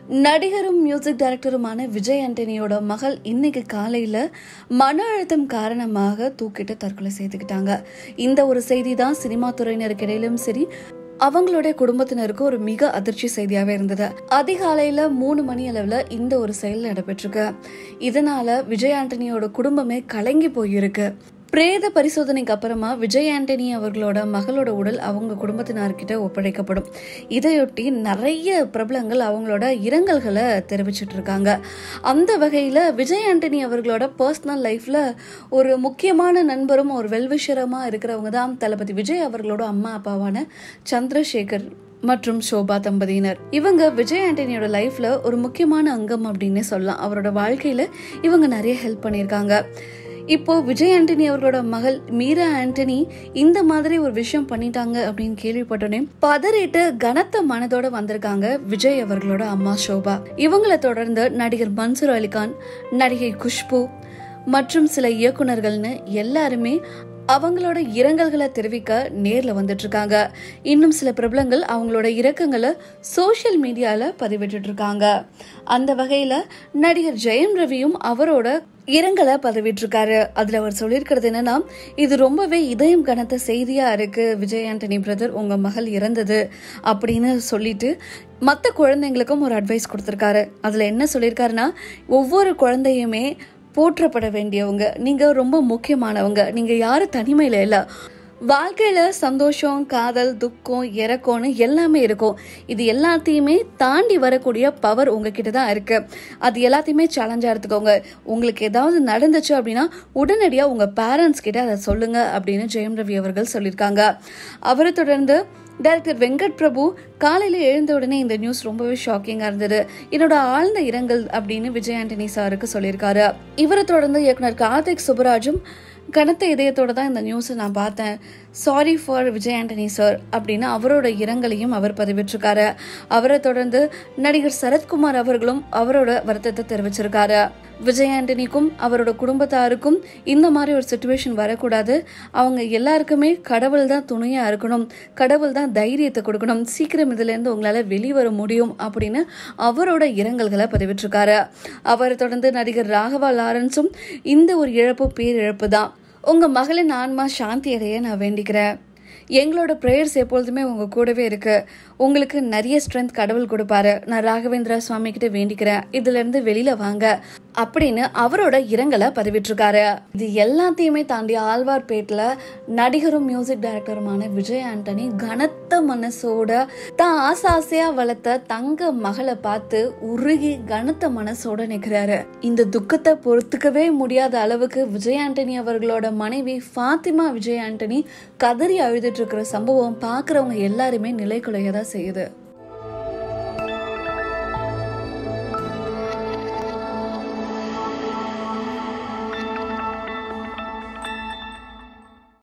நடிகரும் மியூசிக் டைரக்டருமான விஜய் ஆண்டனியோட மகள் இன்னைக்கு காலையில மன அழுத்தம் காரணமாக தூக்கிட்டு தற்கொலை செய்துக்கிட்டாங்க இந்த ஒரு செய்தி தான் சினிமா துறையினருக்கு இடையிலும் சரி அவங்களுடைய குடும்பத்தினருக்கு ஒரு மிக அதிர்ச்சி செய்தியாவே இருந்தது அதிகாலையில மூணு மணி அளவுல இந்த ஒரு செயல் நடைபெற்றிருக்கு இதனால விஜய் ஆண்டனியோட குடும்பமே கலங்கி போயிருக்கு பிரேத பரிசோதனைக்கு அப்புறமா விஜய் ஆண்டனி அவர்களோட மகளோட உடல் அவங்க குடும்பத்தினர்கிட்ட ஒப்படைக்கப்படும் இதையொட்டி நிறைய பிரபலங்கள் அவங்களோட இரங்கல்களை தெரிவிச்சிட்டு இருக்காங்க அந்த வகையில் விஜய் ஆண்டனி அவர்களோட பர்சனல் லைஃப்ல ஒரு முக்கியமான நண்பரும் ஒரு வெல்விஷரமா இருக்கிறவங்க தான் தளபதி விஜய் அவர்களோட அம்மா அப்பாவான சந்திரசேகர் மற்றும் சோபா தம்பதியினர் இவங்க விஜய் ஆண்டனியோட லைஃப்ல ஒரு முக்கியமான அங்கம் அப்படின்னு சொல்லலாம் அவரோட வாழ்க்கையில இவங்க நிறைய ஹெல்ப் பண்ணியிருக்காங்க இப்போ விஜய் ஆண்டனி அவர்களோட மகள் மீரா ஆண்டனி இந்த மாதிரி ஒரு விஷயம் பண்ணிட்டாங்க அப்படின்னு கேள்விப்பட்டோன்னே பதறிட்டு கனத்த மனதோட வந்திருக்காங்க விஜய் அவர்களோட அம்மா சோபா இவங்களை தொடர்ந்து நடிகர் மன்சூர் அலிகான் நடிகை குஷ்பு மற்றும் சில இயக்குனர்கள்னு எல்லாருமே அவங்களோட இரங்கல்களை தெரிவிக்க நேர்ல வந்துட்டு இருக்காங்க இன்னும் சில பிரபலங்கள் அவங்களோட இரக்கங்களை சோஷியல் மீடியால பதிவிட்டு இருக்காங்க அந்த வகையில நடிகர் ஜெயம் ரவியும் அவரோட இரங்கலை பதிவிட்டிருக்காரு அதுல அவர் சொல்லியிருக்கிறது என்னன்னா இது ரொம்பவே இதயம் கனத்த செய்தியா இருக்கு விஜய் ஆண்டனி பிரதர் உங்க மகள் இறந்தது அப்படின்னு சொல்லிட்டு மற்ற குழந்தைங்களுக்கும் ஒரு அட்வைஸ் கொடுத்துருக்காரு அதுல என்ன சொல்லியிருக்காருன்னா ஒவ்வொரு குழந்தையுமே போற்றப்பட வேண்டியவங்க நீங்க ரொம்ப முக்கியமானவங்க நீங்க யாரும் தனிமையில இல்ல வாழ்க்கையில சந்தோஷம் காதல் துக்கம் இறக்கம்னு எல்லாமே இருக்கும் இது எல்லாத்தையுமே தாண்டி வரக்கூடிய பவர் உங்ககிட்ட தான் இருக்கு அது எல்லாத்தையுமே சேலஞ்சா எடுத்துக்கோங்க உங்களுக்கு ஏதாவது நடந்துச்சு அப்படின்னா உடனடியா உங்க பேரண்ட்ஸ் கிட்ட அதை சொல்லுங்க அப்படின்னு ஜெயம் ரவி அவர்கள் சொல்லியிருக்காங்க அவரை தொடர்ந்து டைரக்டர் வெங்கட் பிரபு காலையில் எழுந்த உடனே இந்த நியூஸ் ரொம்பவே ஷாக்கிங்காக இருந்தது என்னோட ஆழ்ந்த இரங்கல் அப்படின்னு விஜய் ஆண்டனி சாருக்கு சொல்லியிருக்காரு இவரை தொடர்ந்து இயக்குனர் கார்த்திக் சுப்பராஜும் கனத்த இதயத்தோட தான் இந்த நியூஸை நான் பார்த்தேன் sorry for Vijay Antony sir அப்படின்னு அவரோட இரங்கலையும் அவர் பதிவிட்டிருக்காரு அவரை தொடர்ந்து நடிகர் சரத்குமார் அவர்களும் அவரோட வருத்தத்தை தெரிவிச்சிருக்காரு விஜய் ஆண்டனிக்கும் அவரோட குடும்பத்தாருக்கும் இந்த மாதிரி ஒரு சுச்சுவேஷன் வரக்கூடாது அவங்க எல்லாருக்குமே கடவுள் தான் துணையா இருக்கணும் கடவுள் தான் தைரியத்தை கொடுக்கணும் சீக்கிரம் இதுல இருந்து உங்களால வெளிவர முடியும் அப்படின்னு அவரோட இரங்கல்களை பதிவிட்டிருக்காரு அவரை தொடர்ந்து நடிகர் ராகவா லாரன்ஸும் இந்த ஒரு இழப்பு பேரிழப்பு தான் உங்க மகளின் ஆன்மா சாந்தி அடைய நான் வேண்டிக்கிறேன் எங்களோட ப்ரேயர்ஸ் எப்பொழுதுமே உங்க கூடவே இருக்கு உங்களுக்கு நிறைய ஸ்ட்ரென்த் கடவுள் கொடுப்பாரு நான் ராகவேந்திரா சுவாமி கிட்ட வேண்டிக்கிறேன் இதுல இருந்து வெளியில வாங்க அப்படின்னு அவரோட இரங்கலை பதிவிட்டிருக்காரு இது எல்லாத்தையுமே தாண்டி ஆழ்வார்பேட்டில் நடிகரும் மியூசிக் டைரக்டருமான விஜய் ஆண்டனி கனத்த மனசோட தான் ஆசை ஆசையா வளர்த்த தங்க மகளை பார்த்து உருகி கனத்த மனசோட நிற்கிறாரு இந்த துக்கத்தை பொறுத்துக்கவே முடியாத அளவுக்கு விஜய் ஆண்டனி அவர்களோட மனைவி ஃபாத்திமா விஜய் ஆண்டனி கதறி அழுதுட்டு இருக்கிற சம்பவம் பார்க்குறவங்க எல்லாருமே நிலை குலைய தான் செய்யுது